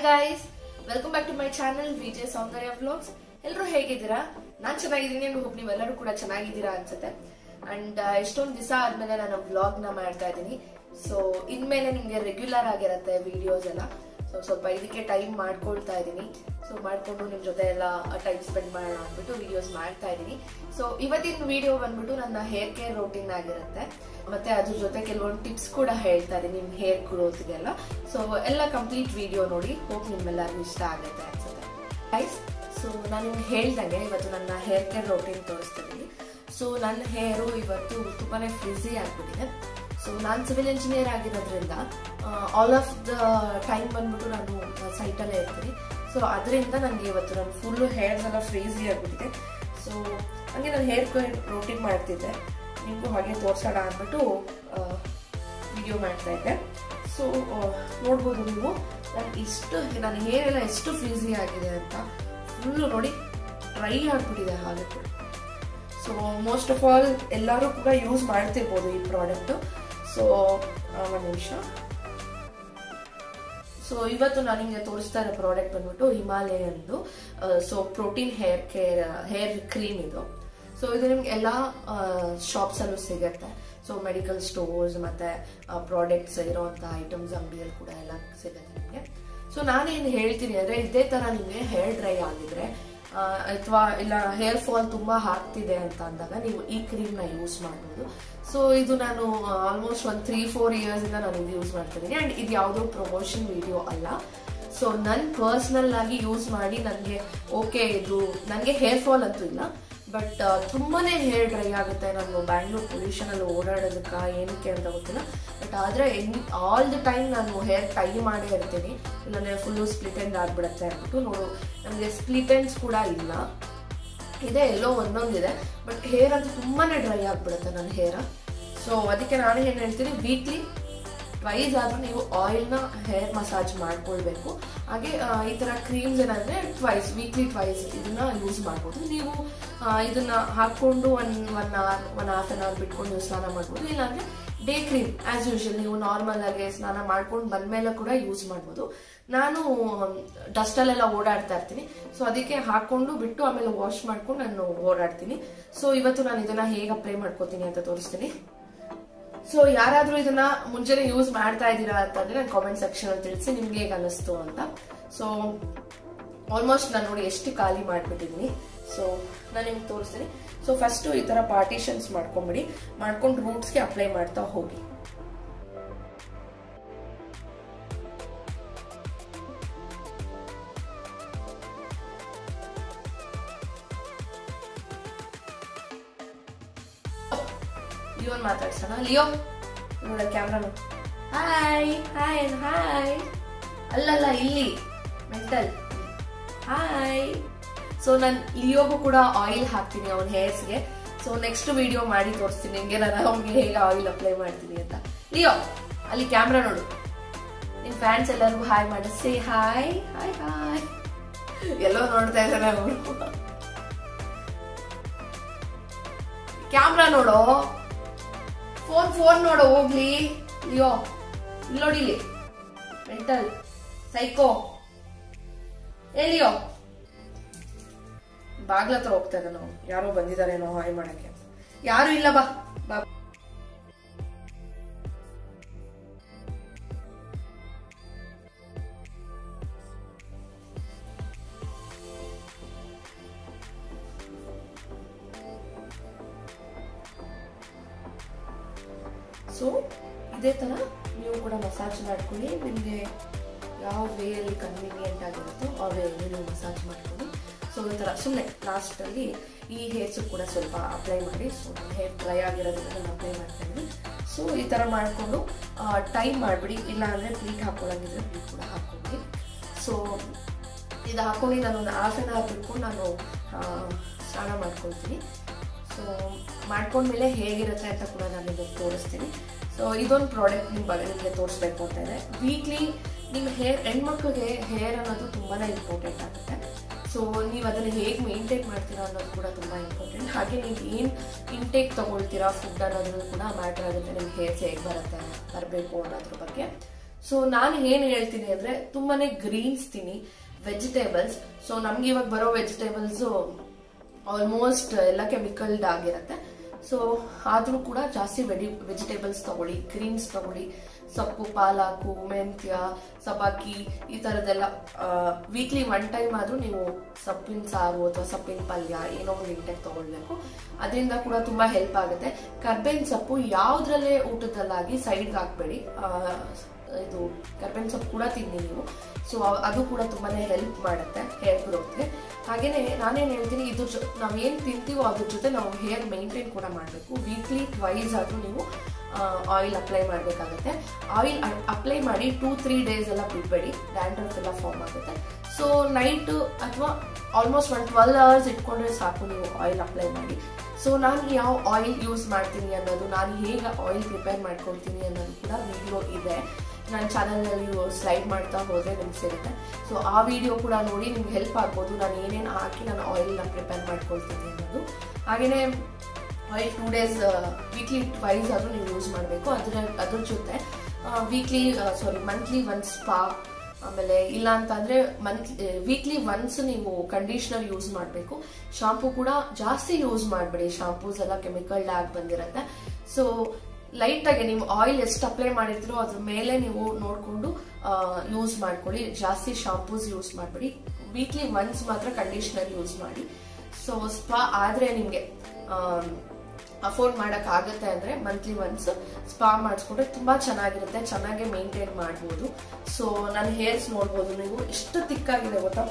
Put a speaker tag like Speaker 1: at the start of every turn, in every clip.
Speaker 1: guys welcome back to my channel Vijaya Soundarya vlogs ಎಲ್ಲರೂ ಹೇಗಿದ್ದೀರಾ ನಾನ್ ಚೆನ್ನಾಗಿದ್ದೀನಿ ಹೋಪ್ ನೀವೆಲ್ಲರೂ ಕೂಡ ಚೆನ್ನಾಗಿದ್ದೀರಾ ಅನ್ಸುತ್ತೆ ಅಂಡ್ ಎಷ್ಟೊಂದು ದಿವಸ ಆದ್ಮೇಲೆ ನಾನು ವ್ಲಾಗ್ ನ ಮಾಡ್ತಾ ಇದ್ದೀನಿ ಸೊ ಇನ್ಮೇಲೆ ನಿಮ್ಗೆ ರೆಗ್ಯುಲರ್ ಆಗಿರತ್ತೆ ವಿಡಿಯೋಸ್ ಎಲ್ಲ ಸೊ ಸ್ವಲ್ಪ ಇದಕ್ಕೆ ಟೈಮ್ ಮಾಡ್ಕೊಳ್ತಾ ಇದ್ದೀನಿ ಸೊ ಮಾಡ್ಕೊಂಡು ನಿಮ್ ಜೊತೆ ಎಲ್ಲ ಟೈಮ್ ಸ್ಪೆಂಡ್ ಮಾಡೋಣ ಅಂದ್ಬಿಟ್ಟು ವಿಡಿಯೋಸ್ ಮಾಡ್ತಾ ಇದ್ದೀನಿ ಸೊ ಇವತ್ತಿನ ವಿಡಿಯೋ ಬಂದ್ಬಿಟ್ಟು ನನ್ನ ಹೇರ್ ಕೇರ್ ರೋಟೀನ್ ಆಗಿರುತ್ತೆ ಮತ್ತೆ ಅದ್ರ ಜೊತೆ ಕೆಲವೊಂದು ಟಿಪ್ಸ್ ಕೂಡ ಹೇಳ್ತಾ ಇದ್ದೀನಿ ನಿಮ್ ಹೇರ್ ಗ್ರೋತ್ಗೆಲ್ಲ ಸೊ ಎಲ್ಲ ಕಂಪ್ಲೀಟ್ ವಿಡಿಯೋ ನೋಡಿ ಹೋಪ್ ನಿಮ್ಮೆಲ್ಲರಿಗೂ ಇಷ್ಟ ಆಗುತ್ತೆ ಅನ್ಸುತ್ತೆ ಗೈಸ್ ಸೊ ನಾನು ನಿಮ್ಗೆ ಹೇಳ್ದಂಗೆ ಇವತ್ತು ನನ್ನ ಹೇರ್ ಕೇರ್ ರೋಟೀನ್ ತೋರಿಸ್ತಿದ್ದೀನಿ ಸೊ ನನ್ನ ಹೇರು ಇವತ್ತು ತುಂಬಾನೇ ಫ್ರಿಝಿ ಆಗ್ಬಿಟ್ಟಿದೆ ಸೊ ನಾನು ಸಿವಿಲ್ ಇಂಜಿನಿಯರ್ ಆಗಿರೋದ್ರಿಂದ ಆಲ್ ಆಫ್ ದ ಟೈಮ್ ಬಂದ್ಬಿಟ್ಟು ನಾನು ಸೈಟಲ್ಲೇ ಇರ್ತೀನಿ ಸೊ ಅದರಿಂದ ನನಗೆ ಇವತ್ತು ನನ್ನ ಫುಲ್ಲು ಹೇರ್ಸ್ ಎಲ್ಲ ಫ್ರೀಸಿ ಆಗಿಬಿಟ್ಟಿದೆ ಸೊ ಹಂಗೆ ನಾನು ಹೇರ್ ಕೇರ್ ರೋಟೀನ್ ಮಾಡ್ತಿದ್ದೆ ನಿಮಗೂ ಹಾಗೆ ತೋರಿಸೋಣ ಅಂದ್ಬಿಟ್ಟು ವಿಡಿಯೋ ಮಾಡ್ತಾ ಇದ್ದೆ ಸೊ ನೋಡ್ಬೋದು ನೀವು ನಾನು ಇಷ್ಟು ನನ್ನ ಹೇರ್ ಎಲ್ಲ ಎಷ್ಟು ಫ್ರೀಸಿ ಆಗಿದೆ ಅಂತ ಫುಲ್ಲು ನೋಡಿ ಡ್ರೈ ಆಗಿಬಿಟ್ಟಿದೆ ಹಾಗೆ ಕೂಡ ಸೊ ಮೋಸ್ಟ್ ಆಫ್ ಆಲ್ ಎಲ್ಲರೂ ಕೂಡ ಯೂಸ್ ಮಾಡ್ತಿರ್ಬೋದು ಈ ಪ್ರಾಡಕ್ಟ್ ಸೊ ಒಂದು ನಿಮಿಷ ಸೊ ಇವತ್ತು ನಾನು ನಿಮಗೆ ತೋರಿಸ್ತಾ ಇರೋ ಪ್ರಾಡಕ್ಟ್ ಬಂದ್ಬಿಟ್ಟು ಹಿಮಾಲಯನ್ದು so protein hair care hair cream ಇದು ಸೊ ಇದು ನಿಮ್ಗೆ ಎಲ್ಲ ಶಾಪ್ಸ್ ಅಲ್ಲೂ ಸಿಗುತ್ತೆ ಸೊ ಮೆಡಿಕಲ್ ಸ್ಟೋರ್ಸ್ ಮತ್ತೆ ಪ್ರಾಡಕ್ಟ್ಸ್ ಇರೋಂಥ ಐಟಮ್ಸ್ ಅಂಗಡಿಯಲ್ಲಿ ಕೂಡ ಎಲ್ಲ ಸಿಗುತ್ತೆ ನಿಮಗೆ ಸೊ ನಾನೇನು ಹೇಳ್ತೀನಿ ಅಂದ್ರೆ ಇದೇ ತರ ನಿಮಗೆ ಹೇರ್ ಡ್ರೈ ಆಗಿದ್ರೆ ಅಥವಾ ಇಲ್ಲ ಹೇರ್ ಫಾಲ್ ತುಂಬಾ ಆಗ್ತಿದೆ ಅಂತ ಅಂದಾಗ ನೀವು ಈ ಕ್ರೀಮ್ ನ ಯೂಸ್ ಮಾಡಬಹುದು ಸೊ ಇದು ನಾನು ಆಲ್ಮೋಸ್ಟ್ ಒಂದು ತ್ರೀ ಫೋರ್ ಇಯರ್ಸ್ ಇಂದ ನಾನು ಇದು ಯೂಸ್ ಮಾಡ್ತಿದ್ದೀನಿ ಅಂಡ್ ಇದು ಯಾವುದೋ ಪ್ರಮೋಷನ್ ವಿಡಿಯೋ ಅಲ್ಲ ಸೊ ನನ್ ಪರ್ಸನಲ್ ಆಗಿ ಯೂಸ್ ಮಾಡಿ ನನಗೆ ಓಕೆ ಇದು ನನಗೆ ಹೇರ್ ಫಾಲ್ ಅಂತೂ ಇಲ್ಲ ಬಟ್ ತುಂಬಾನೇ ಹೇರ್ ಡ್ರೈ ಆಗುತ್ತೆ ನಾನು ಬ್ಯಾಂಗ್ಳೂರ್ ಪೊಲ್ಯೂಷನ್ ಅಲ್ಲಿ ಓಡಾಡೋದಕ್ಕ ಏನಕ್ಕೆ ಅಂತ ಗೊತ್ತಿಲ್ಲ ಬಟ್ ಆದ್ರೆ ಆಲ್ ದ ಟೈಮ್ ನಾನು ಹೇರ್ ಟೈ ಮಾಡೇ ಇರ್ತೀನಿ ಇಲ್ಲಾಂದ್ರೆ ಫುಲ್ಲು ಸ್ಪ್ಲಿಟ್ ಎಂಡ್ ಆಗ್ಬಿಡುತ್ತೆ ಅಂದ್ಬಿಟ್ಟು ನೋಡು ನನಗೆ ಸ್ಪ್ಲಿಟ್ ಎಂಡ್ಸ್ ಕೂಡ ಇಲ್ಲ ಇದೆ ಎಲ್ಲೋ ಒಂದೊಂದಿದೆ ಬಟ್ ಹೇರ್ ಅಂತೂ ತುಂಬಾನೇ ಡ್ರೈ ಆಗ್ಬಿಡುತ್ತೆ ನನ್ನ ಹೇರ ಸೊ ಅದಕ್ಕೆ ನಾನು ಏನು ಹೇಳ್ತೀನಿ ವೀಕ್ಲಿ ಟ್ವೈಸ್ ಆದ್ರೂ ನೀವು ಆಯಿಲ್ನ ಹೇರ್ ಮಸಾಜ್ ಮಾಡ್ಕೊಳ್ಬೇಕು ಹಾಗೆ ಈ ತರ ಕ್ರೀಮ್ಸ್ ಏನಂದ್ರೆ ಟ್ವೈಸ್ ವೀಕ್ಲಿ ಟ್ವೈಸ್ ಇದನ್ನ ಯೂಸ್ ಮಾಡ್ಬೋದು ನೀವು ಇದನ್ನ ಹಾಕೊಂಡು one one hour one half an hour ಬಿಟ್ಕೊಂಡು ನೀವು ಸ್ನಾನ ಮಾಡ್ಬೋದು ಇಲ್ಲಾಂದ್ರೆ ಡೇ ಕ್ರೀಮ್ ಆಸ್ ಯೂಶಲ್ ನೀವು ನಾರ್ಮಲ್ ಆಗಿ ಸ್ನಾನ ಮಾಡ್ಕೊಂಡು ಬಂದ್ಮೇಲೆ ಕೂಡ ಯೂಸ್ ಮಾಡ್ಬೋದು ನಾನು ಡಸ್ಟಲ್ಲೆಲ್ಲ ಓಡಾಡ್ತಾ ಇರ್ತೀನಿ ಸೊ ಅದಕ್ಕೆ ಹಾಕೊಂಡು ಬಿಟ್ಟು ಆಮೇಲೆ ವಾಶ್ ಮಾಡ್ಕೊಂಡು ನಾನು ಓಡಾಡ್ತೀನಿ ಸೊ ಇವತ್ತು ನಾನು ಇದನ್ನ ಹೇಗೆ ಅಪ್ಲೈ ಮಾಡ್ಕೋತೀನಿ ಅಂತ ತೋರಿಸ್ತೀನಿ ಸೊ ಯಾರಾದ್ರೂ ಇದನ್ನ ಮುಂಚೆನೆ ಯೂಸ್ ಮಾಡ್ತಾ ಇದ್ದೀರಾ ಅಂತಂದ್ರೆ ನಾನು ಕಾಮೆಂಟ್ ಸೆಕ್ಷನ್ ಅಲ್ಲಿ ತಿಳಿಸಿ ನಿಮ್ಗೆ ಹೇಗೆ ಅನಿಸ್ತು ಅಂತ ಸೊ ಆಲ್ಮೋಸ್ಟ್ ನಾನು ನೋಡಿ ಎಷ್ಟು ಖಾಲಿ ಮಾಡ್ಬಿಟ್ಟಿದ್ದೀನಿ ಸೊ ನಾನು ನಿಮ್ಗೆ ತೋರಿಸ್ತೀನಿ ಸೊ ಫಸ್ಟ್ ಈ ತರ ಪಾರ್ಟಿಷನ್ಸ್ ಮಾಡ್ಕೊಂಬಿಡಿ ಮಾಡ್ಕೊಂಡು ರೂಟ್ಸ್ಗೆ ಅಪ್ಲೈ ಮಾಡ್ತಾ ಹೋಗಿ ಲಿಯೋನ್ ಮಾತಾಡ್ಸೋಣ ಲಿಯೋ ನೋಡ ಕ್ಯಾಮ್ರಾ ಹಾಯ್ ಹಾಯ್ ಹಾಯ್ ಅಲ್ಲಲ್ಲ ಇಲ್ಲಿ ಮೆಂಟಲ್ ಹಾಯ್ ಸೊ ನಾನು ಲಿಯೋಗೂ ಕೂಡ ಆಯಿಲ್ ಹಾಕ್ತೀನಿ ಅವನ ಹೇರ್ಸ್ಗೆ ಸೊ ನೆಕ್ಸ್ಟ್ ವಿಡಿಯೋ ಮಾಡಿ ತೋರಿಸ್ತೀನಿ ನಿಮ್ಗೆ ನಾನು ಅವ್ನಿಗೆ ಹೇಗೆ ಆಯಿಲ್ ಅಪ್ಲೈ ಮಾಡ್ತೀನಿ ಅಂತ ಲಿಯೋ ಅಲ್ಲಿ ಕ್ಯಾಮ್ರಾ ನೋಡು ನಿಮ್ ಫ್ಯಾನ್ಸ್ ಎಲ್ಲರಿಗೂ ಹಾಯ್ ಮಾಡಿ ಸೇ ಹಾಯ್ ಹಾಯ್ ಹಾಯ್ ಎಲ್ಲೋ ನೋಡ್ತಾ ಇದ್ದಾರೆ ಅವರು ಕ್ಯಾಮ್ರಾ ನೋಡೋ ಫೋನ್ ಫೋನ್ ನೋಡು ಹೋಗ್ಲಿ ಲಿಯೋ ಇಲ್ಲಿ ನೋಡಿ ಇಲ್ಲಿ ಮೆಂಟಲ್ ಸೈಕೋ ಎಲ್ಲಿಯೋ ಬಾಗ್ಲ ಹತ್ರ ಹೋಗ್ತಾ ಇದ್ದ ನಾವು ಯಾರೋ ಬಂದಿದಾರೇನೋ ಹಾಯ್ ಮಾಡಕ್ಕೆ ಯಾರು ಇಲ್ಲ ಬಾ ಬಾ ಸೊ ಇದೇ ತರ ನೀವು ಕೂಡ ಮಸಾಜ್ ಮಾಡ್ಕೊಳ್ಳಿ ನಿಮಗೆ ಯಾವ ವೇಯಲ್ಲಿ ಕನ್ವೀನಿಯೆಂಟ್ ಆಗಿರುತ್ತೋ ಆ ವೇಯಲ್ಲಿ ನೀವು ಮಸಾಜ್ ಮಾಡ್ಕೊಳ್ಳಿ ಸೊ ಈ ಥರ ಸುಮ್ಮನೆ ಲಾಸ್ಟಲ್ಲಿ ಈ ಹೇರ್ಸು ಕೂಡ ಸ್ವಲ್ಪ ಅಪ್ಲೈ ಮಾಡಿ ಸೊ ನನ್ನ ಹೇರ್ ಡ್ರೈ ಆಗಿರೋದ್ರಿಂದ ನಾನು ಅಪ್ಲೈ ಮಾಡ್ತಾ ಇದ್ದೀನಿ ಸೊ ಈ ಥರ ಮಾಡಿಕೊಂಡು ಟೈಮ್ ಮಾಡಿಬಿಡಿ ಇಲ್ಲ ಅಂದರೆ ಪ್ಲೀಟ್ ಹಾಕೊಳ್ಳೋಂಗಿದ್ರೆ ಪ್ಲೀಟ್ ಕೂಡ ಹಾಕ್ಕೊಂಡು ಸೊ ಇದು ಹಾಕೊಂಡು ನಾನು ಒಂದು ಹಾಫ್ ಆನ್ ಅವರ್ ಬಿಟ್ಕೊಂಡು ನಾನು ಸ್ನಾನ ಮಾಡ್ಕೊಳ್ತೀನಿ ಸೊ ಮಾಡ್ಕೊಂಡ್ಮೇಲೆ ಹೇಗಿರುತ್ತೆ ಅಂತ ಕೂಡ ನಾನು ನಿಮಗೆ ತೋರಿಸ್ತೀನಿ ಸೊ ಇದೊಂದು ಪ್ರಾಡಕ್ಟ್ ನಿಮ್ಮ ಬಗ್ಗೆ ನಿಮಗೆ ತೋರಿಸ್ಬೇಕು ಅಂತ ಇದೆ ವೀಕ್ಲಿ ನಿಮ್ಮ ಹೇರ್ ಹೆಣ್ಮಕ್ಳಿಗೆ ಹೇರ್ ಅನ್ನೋದು ತುಂಬಾ ಇಂಪಾರ್ಟೆಂಟ್ ಆಗುತ್ತೆ ಸೊ ನೀವು ಅದನ್ನು ಹೇಗೆ ಮೇಂಟೈನ್ ಮಾಡ್ತೀರಾ ಅನ್ನೋದು ಕೂಡ ತುಂಬ ಇಂಪಾರ್ಟೆಂಟ್ ಹಾಗೆ ನೀವು ಏನು ಇಂಟೇಕ್ ತೊಗೊಳ್ತೀರಾ ಫುಡ್ ಅನ್ನೋದು ಕೂಡ ಮ್ಯಾಟ್ರ್ ಆಗುತ್ತೆ ನಿಮ್ಮ ಹೇರ್ಸ್ ಹೇಗೆ ಬರುತ್ತೆ ಬರಬೇಕು ಅನ್ನೋದ್ರ ಬಗ್ಗೆ ಸೊ ನಾನು ಏನ್ ಹೇಳ್ತೀನಿ ಅಂದ್ರೆ ತುಂಬಾನೇ ಗ್ರೀನ್ಸ್ ತಿನ್ನಿ ವೆಜಿಟೇಬಲ್ಸ್ ಸೊ ನಮ್ಗೆ ಇವಾಗ ಬರೋ ವೆಜಿಟೇಬಲ್ಸ್ ಆಲ್ಮೋಸ್ಟ್ ಎಲ್ಲ ಕೆಮಿಕಲ್ಡ್ ಆಗಿರತ್ತೆ ಸೊ ಆದ್ರೂ ಕೂಡ ಜಾಸ್ತಿ ವೆಡಿ ವೆಜಿಟೇಬಲ್ಸ್ ತಗೊಳ್ಳಿ ಗ್ರೀನ್ಸ್ ತಗೊಳ್ಳಿ ಸೊಪ್ಪು ಪಾಲಾಕು ಮೆಂತ್ಯ ಸಬಾಕಿ ಈ ತರದೆಲ್ಲ ವೀಕ್ಲಿ ಒನ್ ಟೈಮ್ ಆದ್ರೂ ನೀವು ಸೊಪ್ಪಿನ ಸಾರು ಅಥವಾ ಸೊಪ್ಪಿನ ಪಲ್ಯ ಏನೋ ಒಂದು ಇಂಟೆಕ್ ತಗೊಳ್ಬೇಕು ಅದರಿಂದ ಕೂಡ ತುಂಬಾ ಹೆಲ್ಪ್ ಆಗುತ್ತೆ ಕರ್ಬೇವಿನ ಸೊಪ್ಪು ಯಾವ್ದ್ರಲ್ಲೇ ಊಟದಲ್ಲಾಗಿ ಸೈಡ್ಗೆ ಹಾಕ್ಬೇಡಿ ಆ, ಇದು ಕರ್ಬೇವಿನ ಸೊಪ್ಪು ಕೂಡ ತಿನ್ನಿ ನೀವು ಸೊ ಅದು ಕೂಡ ತುಂಬಾನೇ ಹೆಲ್ಪ್ ಮಾಡುತ್ತೆ ಹೇರ್ ಗ್ರೋತ್ಗೆ ಹಾಗೇನೆ ನಾನೇನ್ ಹೇಳ್ತೀನಿ ಇದ್ರ ಜೊ ನಾವೇನ್ ತಿಂತೀವೋ ಅದ್ರ ಜೊತೆ ನಾವು ಹೇರ್ ಮೇಂಟೈನ್ ಕೂಡ ಮಾಡಬೇಕು ವೀಕ್ಲಿ ಟ್ವೈಸ್ ಆದ್ರೂ ನೀವು ಆಯಿಲ್ ಅಪ್ಲೈ ಮಾಡಬೇಕಾಗುತ್ತೆ ಆಯಿಲ್ ಅಪ್ಲೈ ಮಾಡಿ ಟೂ ತ್ರೀ ಡೇಸ್ ಎಲ್ಲ ಬಿಡಬೇಡಿ ಡ್ಯಾಂಡ್ರಫ್ ಎಲ್ಲ ಫಾರ್ಮ್ ಆಗುತ್ತೆ ಸೊ ನೈಟ್ ಅಥವಾ ಆಲ್ಮೋಸ್ಟ್ ಒನ್ ಟ್ವೆಲ್ ಅವರ್ಸ್ ಇಟ್ಕೊಂಡ್ರೆ ಸಾಕು ನೀವು ಆಯಿಲ್ ಅಪ್ಲೈ ಮಾಡಿ ಸೊ ನಾನು ಯಾವ ಆಯಿಲ್ ಯೂಸ್ ಮಾಡ್ತೀನಿ ಅನ್ನೋದು ನಾನು ಹೇಗೆ ಆಯಿಲ್ ಪ್ರಿಪೇರ್ ಮಾಡ್ಕೊಳ್ತೀನಿ ಅನ್ನೋದು ಕೂಡ ವಿಡಿಯೋ ಇದೆ ನನ್ನ ಚಾನಲ್ನಲ್ಲಿ ಸ್ಲೈಡ್ ಮಾಡ್ತಾ ಹೋದರೆ ನಿಮ್ಗೆ ಸಿಗುತ್ತೆ ಸೊ ಆ ವಿಡಿಯೋ ಕೂಡ ನೋಡಿ ನಿಮ್ಗೆ ಹೆಲ್ಪ್ ಆಗ್ಬೋದು ನಾನು ಏನೇನು ಹಾಕಿ ನಾನು ಆಯಿಲ್ನ ಪ್ರಿಪೇರ್ ಮಾಡ್ಕೊಳ್ತೀನಿ ಅನ್ನೋದು ಹಾಗೆಯೇ oil two days weekly twice ಆದರೂ ನೀವು ಯೂಸ್ ಮಾಡಬೇಕು ಅದರ ಅದ್ರ ಜೊತೆ ವೀಕ್ಲಿ ಸಾರಿ ಮಂತ್ಲಿ ಒನ್ ಸ್ಪಾ ಆಮೇಲೆ ಇಲ್ಲ ಅಂತ ಅಂದ್ರೆ ಮಂತ್ ವೀಕ್ಲಿ ಒನ್ಸ್ ನೀವು ಕಂಡೀಷನರ್ ಯೂಸ್ ಮಾಡಬೇಕು ಶಾಂಪೂ ಕೂಡ ಜಾಸ್ತಿ ಯೂಸ್ ಮಾಡಬೇಡಿ ಶಾಂಪೂಸ್ ಎಲ್ಲ ಕೆಮಿಕಲ್ ಆಗಿ ಬಂದಿರತ್ತೆ ಸೊ ಲೈಟ್ ಆಗಿ ನೀವು ಆಯಿಲ್ ಎಷ್ಟು ಅಪ್ಲೈ ಮಾಡಿರ್ತೀರೋ ಅದ್ರ ಮೇಲೆ ನೀವು ನೋಡಿಕೊಂಡು ಯೂಸ್ ಮಾಡ್ಕೊಳ್ಳಿ ಜಾಸ್ತಿ ಶಾಂಪೂಸ್ ಯೂಸ್ ಮಾಡಬೇಡಿ ವೀಕ್ಲಿ ಒನ್ಸ್ ಮಾತ್ರ ಕಂಡೀಷನರ್ ಯೂಸ್ ಮಾಡಿ ಸೊ ಸ್ಪಾ ಆದ್ರೆ ನಿಮಗೆ ಅಫೋರ್ಡ್ ಮಾಡಕ್ ಆಗತ್ತೆ ಅಂದ್ರೆ ಮಂತ್ಲಿ ಒನ್ಸ್ ಸ್ಪಾ ಮಾಡಿಸ್ಕೊಂಡ್ರೆ ತುಂಬಾ ಚೆನ್ನಾಗಿರುತ್ತೆ ಚೆನ್ನಾಗಿ ಮೇಂಟೈನ್ ಮಾಡ್ಬೋದು ಸೊ ನನ್ನ ಹೇರ್ಸ್ ನೋಡ್ಬೋದು ನೀವು ಎಷ್ಟು ತಿಕ್ಕಾಗಿದೆ ಗೊತ್ತಾ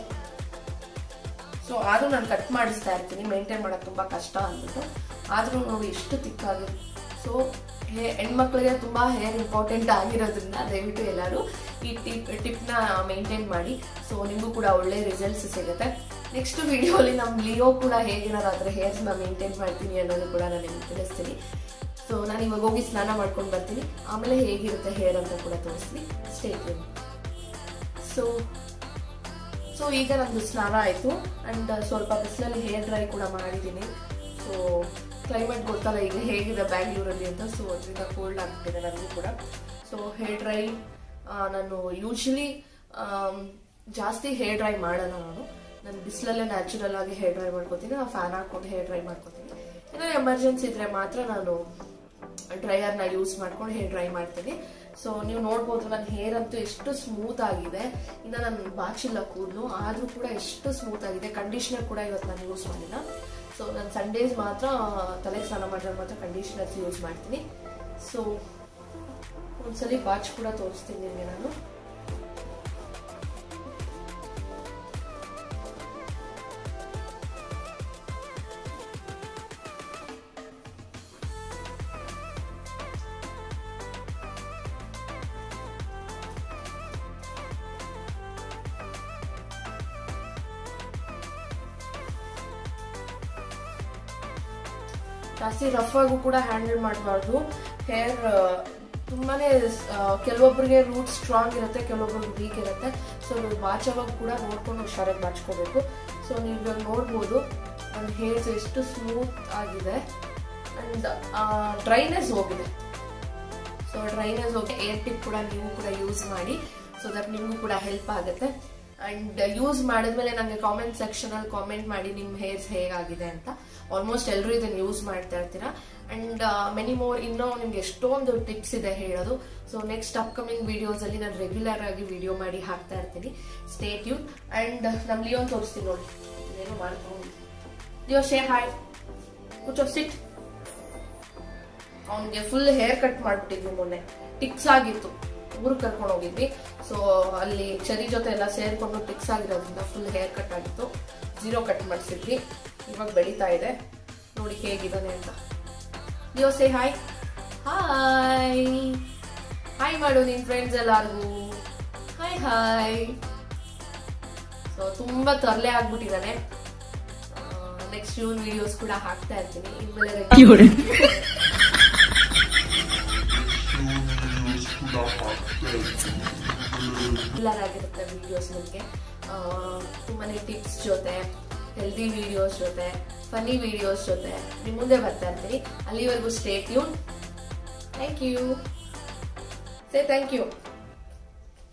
Speaker 1: ಸೊ ಆದ್ರೂ ನಾನು ಕಟ್ ಮಾಡಿಸ್ತಾ ಇರ್ತೀನಿ ಮೇಂಟೈನ್ ಮಾಡಕ್ ತುಂಬಾ ಕಷ್ಟ ಅಂದ್ಬಿಟ್ಟು ಆದ್ರೂ ನೋಡಿ ಎಷ್ಟು ತಿಕ್ಕಾಗಿದೆ ಸೊ ಹೆಣ್ಮಕ್ಳಿಗೆ ತುಂಬಾ ಹೇರ್ ಇಂಪಾರ್ಟೆಂಟ್ ಆಗಿರೋದ್ರಿಂದ ದಯವಿಟ್ಟು ಎಲ್ಲರೂ ಈ ಟಿಪ್ ಟಿಪ್ನ ಮೇಂಟೈನ್ ಮಾಡಿ ಸೊ ನಿಮಗೂ ಕೂಡ ಒಳ್ಳೆ ರಿಸಲ್ಟ್ಸ್ ಸಿಗುತ್ತೆ ನೆಕ್ಸ್ಟ್ ವಿಡಿಯೋಲಿ ನಮ್ಮ ಲಿಯೋ ಕೂಡ ಹೇಗೇನಾದ್ರು ಅದರ ಹೇರ್ಸ್ನ ಮೇಂಟೈನ್ ಮಾಡ್ತೀನಿ ಅನ್ನೋದು ಕೂಡ ನಾನು ನಿಮ್ಗೆ ತಿಳಿಸ್ತೀನಿ ಸೊ ನಾನು ಇವಾಗ ಹೋಗಿ ಸ್ನಾನ ಮಾಡ್ಕೊಂಡು ಬರ್ತೀನಿ ಆಮೇಲೆ ಹೇಗಿರುತ್ತೆ ಹೇರ್ ಅಂತ ಕೂಡ ತೋರಿಸ್ತೀನಿ ಸ್ಟೇಟ್ ಸೊ ಸೊ ಈಗ ನಂದು ಸ್ನಾನ ಆಯಿತು ಆ್ಯಂಡ್ ಸ್ವಲ್ಪ ಬಿಸಿಲಲ್ಲಿ ಹೇರ್ ಡ್ರೈ ಕೂಡ ಮಾಡಿದ್ದೀನಿ ಸೊ ಕ್ಲೈಮೇಟ್ ಗೊತ್ತಲ್ಲ ಈಗ ಹೇಗಿದೆ ಬ್ಯಾಂಗ್ಳೂರಲ್ಲಿ ಅಂತ ಸೊ ಅದರಿಂದ ಕೋಲ್ಡ್ ಆಗ್ತಿದೆ ನನಗೂ ಕೂಡ ಸೊ ಹೇರ್ ಡ್ರೈ ನಾನು ಯೂಶಲಿ ಜಾಸ್ತಿ ಹೇರ್ ಡ್ರೈ ಮಾಡಲ್ಲ ನಾನು ನಾನು ಬಿಸಿಲಲ್ಲೇ ನ್ಯಾಚುರಲ್ ಆಗಿ ಹೇರ್ ಡ್ರೈ ಮಾಡ್ಕೋತೀನಿ ನಾನು ಫ್ಯಾನ್ ಹಾಕೊಂಡು ಹೇರ್ ಡ್ರೈ ಮಾಡ್ಕೋತೀನಿ ಏನಾದ್ರು ಎಮರ್ಜೆನ್ಸಿ ಇದ್ರೆ ಮಾತ್ರ ನಾನು ಡ್ರೈಯರ್ನ ಯೂಸ್ ಮಾಡ್ಕೊಂಡು ಹೇರ್ ಡ್ರೈ ಮಾಡ್ತೀನಿ ಸೊ ನೀವು ನೋಡ್ಬೋದು ನನ್ನ ಹೇರ್ ಅಂತೂ ಎಷ್ಟು ಸ್ಮೂತ್ ಆಗಿದೆ ಇನ್ನು ನಾನು ಬಾಚಿಲ್ಲ ಕೂದಲು ಆದ್ರೂ ಕೂಡ ಎಷ್ಟು ಸ್ಮೂತ್ ಆಗಿದೆ ಕಂಡೀಷನರ್ ಕೂಡ ಇವತ್ತು ನಾನು ಯೂಸ್ ಮಾಡಿಲ್ಲ ಸೊ ನಾನು ಸಂಡೇಸ್ ಮಾತ್ರ ತಲೆ ಸ್ನಾನ ಮಾಡಿದ್ರೆ ಮಾತ್ರ ಕಂಡೀಷನರ್ಸ್ ಯೂಸ್ ಮಾಡ್ತೀನಿ ಸೊ ಒಂದ್ಸಲಿ ಬಾಚ್ ಕೂಡ ತೋರಿಸ್ತೀನಿ ನಿಮಗೆ ನಾನು ಜಾಸ್ತಿ ರಫ್ ಆಗು ಕೂಡ ಹ್ಯಾಂಡಲ್ ಮಾಡಬಾರ್ದು ಹೇರ್ ತುಂಬಾನೇ ಆ, ಕೆಲವೊಬ್ರಿಗೆ ರೂಟ್ ಸ್ಟ್ರಾಂಗ್ ಇರುತ್ತೆ ಕೆಲವೊಬ್ರಿಗೆ ವೀಕ್ ಇರುತ್ತೆ ಸೊ ನೀವು ಬಾಚೋವಾಗ ಕೂಡ ನೋಡ್ಕೊಂಡು ಹುಷಾರಾಗಿ ಬಾಚ್ಕೋಬೇಕು ಸೊ ನೀವು ಇವಾಗ ನೋಡ್ಬೋದು ನನ್ನ ಹೇರ್ಸ್ ಎಷ್ಟು ಸ್ಮೂತ್ ಆಗಿದೆ ಅಂಡ್ ಡ್ರೈನೆಸ್ ಹೋಗಿದೆ ಸೊ ಡ್ರೈನೆಸ್ ಹೋಗಿ ಏರ್ ಟಿಪ್ ಕೂಡ ನೀವು ಕೂಡ ಯೂಸ್ ಮಾಡಿ ಸೊ ದಟ್ ನಿಮಗೂ ಕೂಡ ಹೆಲ್ಪ್ ಆಗುತ್ತೆ ಅಂಡ್ ಯೂಸ್ ಮಾಡಿದ್ಮೇಲೆ ನನಗೆ ಕಾಮೆಂಟ್ ಸೆಕ್ಷನ್ ಅಲ್ಲಿ ಕಾಮೆಂಟ್ ಮಾಡಿ ನಿಮ್ಮ ಹೇರ್ಸ್ ಹೇಗಾಗಿದೆ ಅಂತ ಆಲ್ಮೋಸ್ಟ್ ಎಲ್ಲರೂ ಇದನ್ನ ಯೂಸ್ ಮಾಡ್ತಾ ಇರ್ತೀರಾ ಅಂಡ್ ಮೆನಿ ಮೋರ್ ಇನ್ನೂ ನಿಮ್ಗೆ ಎಷ್ಟೊಂದು ಟಿಪ್ಸ್ ಇದೆ ಹೇಳೋದು ಸೊ ನೆಕ್ಸ್ಟ್ ಅಪ್ಕಮಿಂಗ್ ವಿಡಿಯೋಸ್ ಅಲ್ಲಿ ನಾನು ರೆಗ್ಯುಲರ್ ಆಗಿ ವಿಡಿಯೋ ಮಾಡಿ ಹಾಕ್ತಾ ಇರ್ತೀನಿ ಸ್ಟೇಟ್ ಯು ಅಂಡ್ ನಮ್ ಲಿಯೋನ್ ತೋರಿಸ್ತೀನಿ ನೋಡಿ ಏನೋ ಮಾಡ್ಕೊಂಡು ಲಿಯೋ ಶೇ ಹಾಯ್ ಕುಚೋ ಸಿಟ್ ಅವನಿಗೆ ಫುಲ್ ಹೇರ್ ಕಟ್ ಮಾಡ್ಬಿಟ್ಟಿದ್ವಿ ಮೊನ್ನೆ ಟಿಕ್ಸ್ ಆಗಿತ್ತು ಊರಿಗೆ ಕರ್ಕೊಂಡು ಹೋಗಿದ್ವಿ ಸೊ ಅಲ್ಲಿ ಚರಿ ಜೊತೆ ಎಲ್ಲ ಸೇರ್ಕೊಂಡು ಟಿಕ್ಸ್ ಆಗಿರೋದ್ರಿಂದ ಫುಲ್ ಹೇರ್ ಕಟ್ ಆಗಿತ್ತು ಜೀರೋ ಕಟ್ ಮಾಡಿಸಿದ್ವಿ ಇವಾಗ ಬೆಳೀತಾ ಇದೆ ನೋಡಿ ಹೇಗಿದ್ದಾನೆ ಅಂತ Leo say hi hi hi ಮಾಡು ನಿನ್ ಫ್ರೆಂಡ್ಸ್ ಎಲ್ಲಾರ್ಗೂ ಹಾಯ್ ಹಾಯ್ ಸೊ ತುಂಬಾ ತರಲೆ ಆಗ್ಬಿಟ್ಟಿದ್ದಾನೆ ನೆಕ್ಸ್ಟ್ ಇವನ್ ವಿಡಿಯೋಸ್ ಕೂಡ ಹಾಕ್ತಾ ಇರ್ತೀನಿ ಇನ್ಮೇಲೆ ರೆಗ್ಯುಲರ್ ಆಗಿರುತ್ತೆ ವಿಡಿಯೋಸ್ ನಿಮಗೆ ತುಂಬಾನೇ ಟಿಪ್ಸ್ ಜೊತೆ ಹೆಲ್ದಿ ವಿಡಿಯೋಸ್ ಜೊತೆ ಫನಿ ವಿಡಿಯೋಸ್ ಜೊತೆ ನಿಮ್ಮ ಮುಂದೆ ಬರ್ತಾ ಇರ್ತೀನಿ ಅಲ್ಲಿವರೆಗೂ stay tune thank you say thank you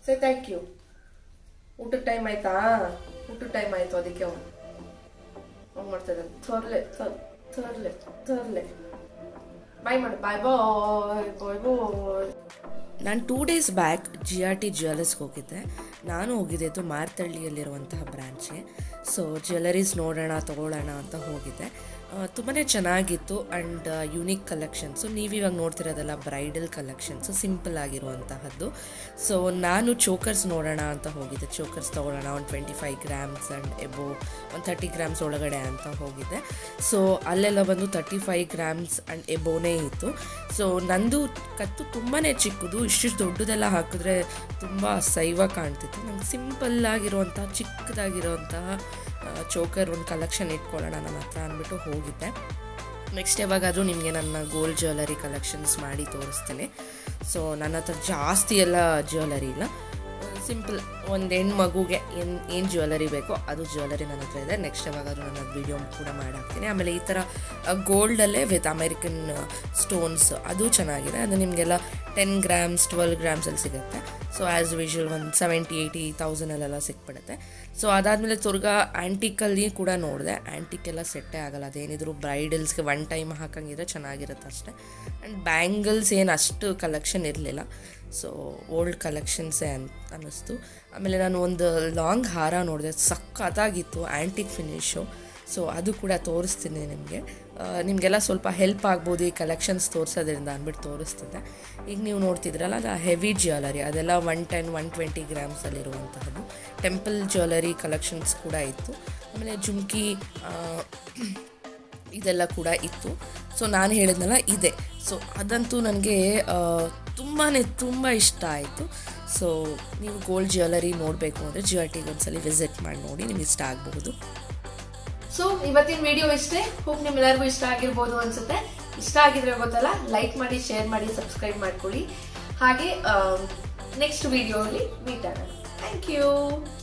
Speaker 1: say thank you ಊಟದ ಟೈಮ್ ಆಯ್ತಾ ಊಟದ ಟೈಮ್ ಆಯ್ತು ಅದಕ್ಕೆ ಅವನು ಅವ್ನು ಮಾಡ್ತಾ ಇದ್ದಾನೆ ತರ್ಲೆ ತರ್ಲೆ ತರ್ಲೆ ಬಾಯ್ ಮಾಡಿ ಬಾಯ್ ಬಾಯ್ ಬಾಯ್ ಬಾಯ್
Speaker 2: ನಾನು two days back G R T ಜ್ಯುವೆಲರ್ಸ್ಗೆ ಹೋಗಿದ್ದೆ ನಾನು ಹೋಗಿದ್ದು ಮಾರ್ತಳ್ಳಿಯಲ್ಲಿರುವಂತಹ ಬ್ರ್ಯಾಂಚ್ಗೆ ಸೊ ಜ್ಯುವೆಲರೀಸ್ ನೋಡೋಣ ತೊಗೊಳ್ಳೋಣ ಅಂತ ಹೋಗಿದ್ದೆ ತುಂಬಾ ಚೆನ್ನಾಗಿತ್ತು ಆ್ಯಂಡ್ ಯುನೀಕ್ ಕಲೆಕ್ಷನ್ಸು ನೀವು ಇವಾಗ ನೋಡ್ತಿರೋದಲ್ಲ ಬ್ರೈಡಲ್ ಕಲೆಕ್ಷನ್ಸು ಸಿಂಪಲ್ ಆಗಿರುವಂತಹದ್ದು ಸೊ ನಾನು ಚೋಕರ್ಸ್ ನೋಡೋಣ ಅಂತ ಹೋಗಿದ್ದೆ ಚೋಕರ್ಸ್ ತೊಗೊಳ್ಳೋಣ ಒಂದು twenty five grams and above ಒಂದು ತರ್ಟಿ ಗ್ರಾಮ್ಸ್ ಒಳಗಡೆ ಅಂತ ಹೋಗಿದ್ದೆ ಸೊ ಅಲ್ಲೆಲ್ಲ ಬಂದು ತರ್ಟಿ ಫೈವ್ ಗ್ರಾಮ್ಸ್ ಆ್ಯಂಡ್ ಎಬೋನೇ ಇತ್ತು ಸೊ ನಂದು ಕತ್ತು ತುಂಬಾ ಚಿಕ್ಕದು ಇಷ್ಟಿಷ್ಟು ದೊಡ್ಡದೆಲ್ಲ ಹಾಕಿದ್ರೆ ತುಂಬ ಸೈವ ಕಾಣ್ತಿತ್ತು ನಂಗೆ ಸಿಂಪಲ್ ಆಗಿರುವಂಥ ಚಿಕ್ಕದಾಗಿರುವಂತಹ ಚೋಕರ್ ಒಂದು ಕಲೆಕ್ಷನ್ ಇಟ್ಕೊಳ್ಳೋಣ ನನ್ನ ಹತ್ರ ಅಂದ್ಬಿಟ್ಟು ಹೋಗಿದ್ದೆ ನೆಕ್ಸ್ಟ್ ಯಾವಾಗಾದರೂ ನಿಮಗೆ ನನ್ನ ಗೋಲ್ಡ್ ಜ್ಯುವೆಲರಿ ಕಲೆಕ್ಷನ್ಸ್ ಮಾಡಿ ತೋರಿಸ್ತೇನೆ ಸೊ ನನ್ನ ಹತ್ರ ಜಾಸ್ತಿ ಎಲ್ಲ ಜ್ಯುವೆಲರಿ ಇಲ್ಲ ಸಿಂಪಲ್ ಒಂದು ಹೆಣ್ಣು ಮಗುಗೆ ಏನು ಏನು ಜ್ಯುವೆಲರಿ ಬೇಕೋ ಅದು ಜ್ಯುವೆಲರಿ ನನ್ನ ಹತ್ರ ಇದೆ ನೆಕ್ಸ್ಟ್ ಯಾವಾಗಾದರೂ ನಾನು ವಿಡಿಯೋ ಕೂಡ ಮಾಡಾಕ್ತೀನಿ ಆಮೇಲೆ ಈ ಥರ ಗೋಲ್ಡಲ್ಲೇ ವಿತ್ ಅಮೇರಿಕನ್ ಸ್ಟೋನ್ಸ್ ಅದು ಚೆನ್ನಾಗಿದೆ ಅದು ನಿಮಗೆಲ್ಲ ಟೆನ್ ಗ್ರಾಮ್ಸ್ ಟ್ವೆಲ್ ಗ್ರಾಮ್ಸಲ್ಲಿ ಸಿಗುತ್ತೆ ಸೊ ಆ್ಯಸ್ ಯೂಶುವಲ್ ಒಂದು ಸೆವೆಂಟಿ ಏಯ್ಟಿ ತೌಸಂಡಲ್ಲೆಲ್ಲ ಸಿಕ್ಬಿಡುತ್ತೆ ಸೊ ಅದಾದಮೇಲೆ ತಿರ್ಗಾ ಆ್ಯಂಟಿಕಲ್ಲಿ ಕೂಡ ನೋಡಿದೆ ಆ್ಯಂಟಿಕ್ಕೆಲ್ಲ ಸೆಟ್ಟೇ ಆಗಲ್ಲ ಅದೇನಿದ್ರು ಬ್ರೈಡಲ್ಸ್ಗೆ ಒನ್ ಟೈಮ್ ಹಾಕಂಗಿದ್ರೆ ಚೆನ್ನಾಗಿರುತ್ತೆ ಅಷ್ಟೇ ಆ್ಯಂಡ್ ಬ್ಯಾಂಗಲ್ಸ್ ಏನು ಅಷ್ಟು ಕಲೆಕ್ಷನ್ ಇರಲಿಲ್ಲ ಸೊ ಓಲ್ಡ್ ಕಲೆಕ್ಷನ್ಸೇ ಅನ್ ಅನ್ನಿಸ್ತು ಆಮೇಲೆ ನಾನು ಒಂದು ಲಾಂಗ್ ಹಾರ ನೋಡಿದೆ ಸಖತ್ತಾಗಿತ್ತು ಆ್ಯಂಟಿಕ್ ಫಿನಿಶು ಸೊ ಅದು ಕೂಡ ತೋರಿಸ್ತೀನಿ ನಿಮಗೆ ನಿಮಗೆಲ್ಲ ಸ್ವಲ್ಪ ಹೆಲ್ಪ್ ಆಗ್ಬೋದು ಈ ಕಲೆಕ್ಷನ್ಸ್ ತೋರಿಸೋದ್ರಿಂದ ಅಂದ್ಬಿಟ್ಟು ತೋರಿಸ್ತಿದ್ದೆ ಈಗ ನೀವು ನೋಡ್ತಿದ್ರಲ್ಲ ಅದು ಹೆವಿ ಜ್ಯುವೆಲರಿ ಅದೆಲ್ಲ ಒನ್ ಟೆನ್ ಒನ್ ಟ್ವೆಂಟಿ ಗ್ರಾಮ್ಸಲ್ಲಿರುವಂತಹದ್ದು ಟೆಂಪಲ್ ಜ್ಯುವೆಲರಿ ಕಲೆಕ್ಷನ್ಸ್ ಕೂಡ ಇತ್ತು ಆಮೇಲೆ ಜುಮ್ಕಿ ಇದೆಲ್ಲ ಕೂಡ ಇತ್ತು ಸೊ ನಾನು ಹೇಳಿದ್ನಲ್ಲ ಇದೆ ಸೊ ಅದಂತೂ ನನಗೆ ತುಂಬಾ ತುಂಬ ಇಷ್ಟ ಆಯಿತು ಸೊ ನೀವು ಗೋಲ್ಡ್ ಜ್ಯುವೆಲರಿ ನೋಡಬೇಕು ಅಂದರೆ ಜಿ ಆರ್ ಟಿಗೆ ಒಂದ್ಸಲಿ ವಿಸಿಟ್ ಮಾಡಿ ನೋಡಿ ನಿಮ್ಗೆ ಇಷ್ಟ ಆಗಬಹುದು
Speaker 1: ಸೊ ಇವತ್ತಿನ ವಿಡಿಯೋ ಇಷ್ಟೇ ಹೋಪ್ ನಿಮ್ಮೆಲ್ಲರಿಗೂ ಇಷ್ಟ ಆಗಿರ್ಬೋದು ಅನ್ಸುತ್ತೆ ಇಷ್ಟ ಆಗಿದ್ರೆ ಗೊತ್ತಲ್ಲ ಲೈಕ್ ಮಾಡಿ ಶೇರ್ ಮಾಡಿ ಸಬ್ಸ್ಕ್ರೈಬ್ ಮಾಡ್ಕೊಳ್ಳಿ ಹಾಗೆ ನೆಕ್ಸ್ಟ್ ವಿಡಿಯೋ ಅಲ್ಲಿ ಮೀಟ್ ಆಗೋಣ ಥ್ಯಾಂಕ್ ಯು